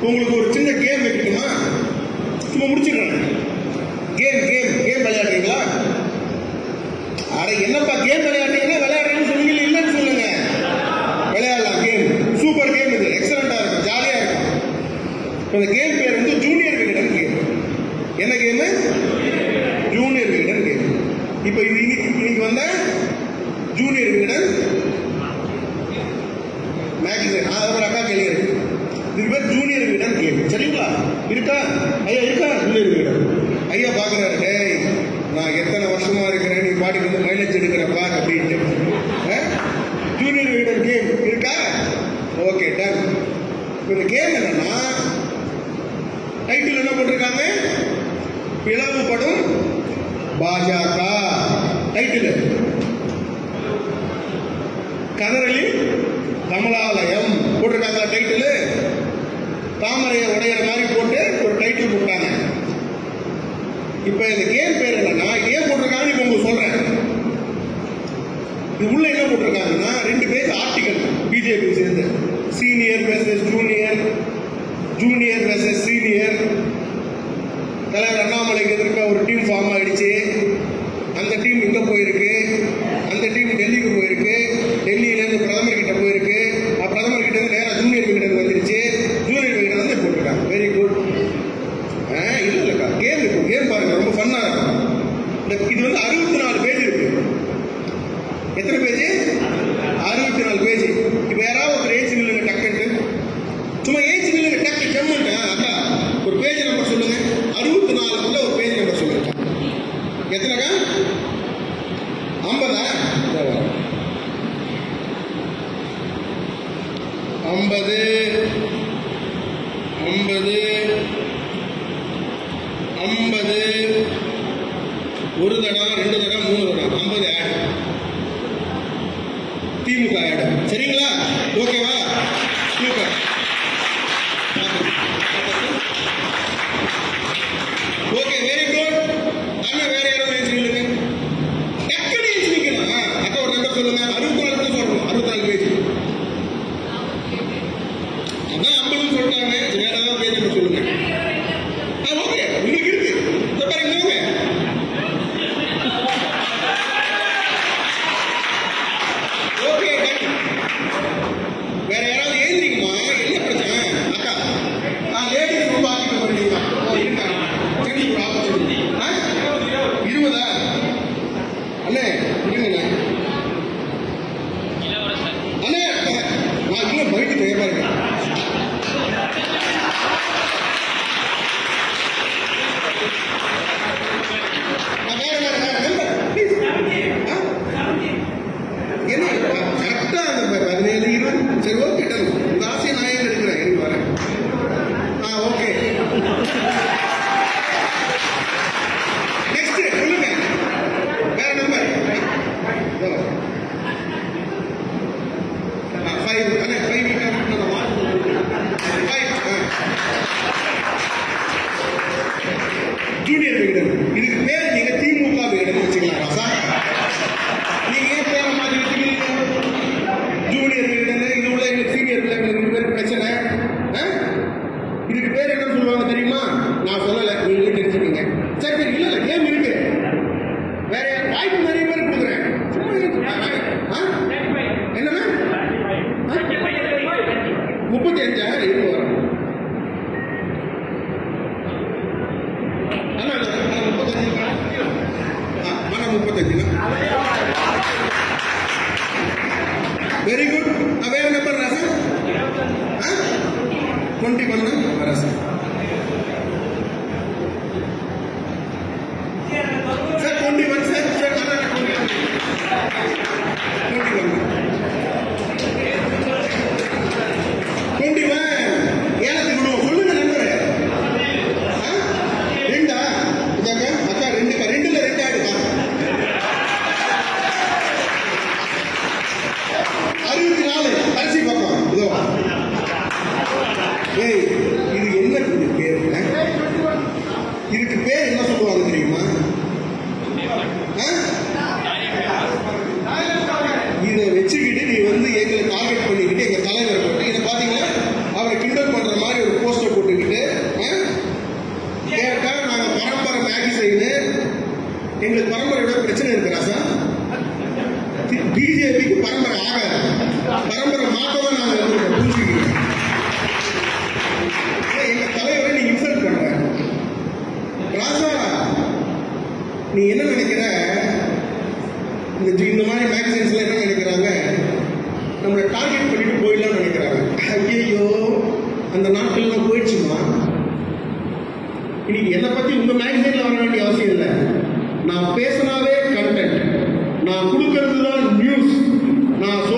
உங்களுக்கு ஒரு சின்ன கேம் வைக்கணுமா சும்மா முடிச்சிடுறேன் கேம் கேம் கேம் விளையாடுறீங்களா அட என்னப்பா கேம் விளையாடுறீங்கன்னா விளையாடுறீங்கன்னு சொன்னீங்க இல்லைன்னு சொல்லுங்க விளையாடலாம் கேம் சூப்பர் கேம் இது எக்ஸலண்டா இருக்கும் ஜாலியா இருக்கும் இப்ப இந்த கேம் பேர் வந்து ஜூனியர் விகடன் கேம் என்ன கேம் ஜூனியர் விகடன் கேம் இப்போ இது இன்னைக்கு இன்னைக்கு வந்த ஜூனியர் விகடன் மேக்ஸின் அதோட அக்கா கேள்வி இருக்கு இது பேர் ஜூனியர் விகடன் கேம் சரிங்களா இருக்கா ஐயா இருக்கா ஜூனியர் விகடன் ஐயா பாக்குறாரு டேய் நான் எத்தனை வருஷமா இருக்கிறேன் நீ பாட்டுக்கு வந்து மைலேஜ் எடுக்கிறப்பா அப்படின்ட்டு ஜூனியர் விகடன் கேம் இருக்கா ஓகே டன் இந்த கேம் என்னன்னா டைட்டில் என்ன போட்டிருக்காங்க பிளவுபடும் பாஜக டைட்டில் கதறலில் கமலாலயம் போட்டிருக்காங்களா டைட்டில் தாமரையை உடையிற மாதிரி போட்டு ஒரு டைட்டில் போட்டாங்க இப்ப இந்த கேம் பேர் என்னன்னா ஏன் போட்டிருக்காங்கன்னு இப்ப உங்களுக்கு சொல்றேன் இது உள்ள என்ன போட்டிருக்காங்கன்னா ரெண்டு பேர் ஆர்டிகல் பிஜேபி சேர்ந்து senior versus junior junior versus senior தலைவர் அண்ணாமலைக்கு எதிர்க்க ஒரு டீம் ஃபார்ம் ஆயிடுச்சு அந்த டீம் இங்க போயிருக்கு அந்த டீம் டெல்லிக்கு போயிருக்கு டெல்லியில இருந்து பிரதமர் கிட்ட போயிருக்கு அஹ் பிரதமர் கிட்ட இருந்து நேரா ஜூனியர் விகடன் வந்துருச்சு ஜூனியர் விகடன் வந்து போட்டிருக்காங்க வெரி குட் இல்ல இல்லக்கா கேம் இருக்கும் கேம் பாருங்க ரொம்ப ஃபன்னா இருக்கும் இந்த இது வந்து அறுபத்தி நாலு பேஜ் இருக்கு எத்தனை பேஜ் அறுபத்தி நாலு பேஜ் இப்ப யாராவது ஒரு ஏஜ் நில்லுங்க டக்குன்ட்டு சும்மா ஏஜ் நில்லுங்க டக்கு ஜம்முன்ட்டு அக்கா ஒரு பேஜ் நம்பர் சொல்லுங்க அறுபத்தி நாலுக்குள்ள ஒரு பேஜ் நம்பர் சொல்லுங்க எத்தனைக்கா ஐம்பதா ஐம்பது ஐம்பது ஐம்பது ஒரு தடம் ரெண்டு தடம் மூணு தடம் ஐம்பது ஆட் திமுக ஆட் சரிங்களா ஓகேவா சூப்பர் ஓகே வெரி குட் அண்ணா வேற யாரும் எழுதி சொல்லுங்க டக்குனு எழுதி நிக்கணும் அக்கா ஒரு நம்பர் சொல்லுங்க அறுபத்தி நாலு கூட சொல்லணும் அறுபத்தி நாலு பேஜ் அதான் ஐம்பதுன்னு சொல்லிட்டாங்க வேற ஏதாவது பேஜ் நம்பர் சொல்லுங்க ஆ ஓகே உங்களுக்கு இருக்கு இந்த பாருங்க போங்க ஓகே டன் வேற யாராவது எழுதிங்கம்மா என்ன பிரச்சனை அக்கா ஆ லேடிஸ் ரொம்ப ஆக்கிட்டு போறீங்க ஓ இருக்காங்க சரி ஒரு ஆப்பர்ச்சுனிட்டி ஆ இருபதா அண்ணே இருங்கண்ணே அண்ணே நான் இன்னும் போயிட்டு பாருங்க நான் வேற வேற வேற நம்பர் ப்ளீஸ் என்ன கரெக்டா அந்த பதினேழு இருபது சரி ஓகே டன் உங்க ஆசையை நான் ஏன் எடுக்கிறேன் எனக்கு வரேன் ஆ ஓகே நெக்ஸ்ட் சொல்லுங்க வேற நம்பர் ஃபைவ் அண்ணே ஃபைவ் ஃபைவ் ஜூனியர் விகடன் இதுக்கு பேர் நீங்க திமுக விகடன் வச்சுக்கலாம் ராசா நீங்க ஏன் பேரை மாத்தி வச்சுக்கிறீங்க ஜூனியர் விகடன் இது உள்ள எங்களுக்கு சீனியர் விகடன் ரெண்டு பேரும் பிரச்சனை ஆ? இதுக்கு பேர் என்ன சொல்லுவாங்க தெரியுமா நான் சொல்லல நீங்களே தெரிஞ்சுக்கீங்க சரி சரி இல்ல இல்ல கேம் இருக்கு வேற வாய்ப்பு நிறைய பேர் கொடுக்குறேன் சும்மா இருக்கு. ஆ? என்னன்னா முப்பத்தி அஞ்சா இருக்கு வரும் அண்ணா அண்ணா, அண்ணா, முப்பத்தஞ்சு ஆ, அண்ணா முப்பத்தஞ்சுங்க வெரி குட் வேற நம்பர் ராசா டுவெண்ட்டி ஒன்னு ராசா sir twenty one sir sir அண்ணா டுவெண்ட்டி ஒன் டுவெண்ட்டி ஒன் ஏலத்துக்கு விடுவோம் சொல்லுங்க நம்பர் ரெண்டா இதாங்க அக்கா ரெண்டுக்கா ரெண்டுல ரெண்டு ஆடுக்கா அறுபத்தி நாலு கடைசி பக்கம் இதோ ஏய் எங்களுக்கு பரம்பரையோட பிரச்சனை இருக்கு ராசா பிஜேபிக்கு பரம்பரை ஆகாது பரம்பரை மாத்ததான் நாங்க வந்திருக்கோம் புரிஞ்சுக்கிறோம் ஏன் எங்க தலைவரை நீ இன்சல்ட் பண்ற ராசா நீ என்ன நினைக்கிற இந்த ஜி- இந்த மாதிரி மேகசின்ஸ்ல என்ன நினைக்கிறாங்க நம்மளை டார்கெட் பண்ணிட்டு போயிடலாம்னு நினைக்கிறாங்க ஐயோ அந்த நாட்கள்லாம் போயிடுச்சுமா இன்னைக்கு என்னை பத்தி உங்க மேகசின்ல வர வேண்டிய அவசியம் இல்லை நான் பேசினாவே கண்டென்ட் நான் கொடுக்கறது தான் நியூஸ் நான்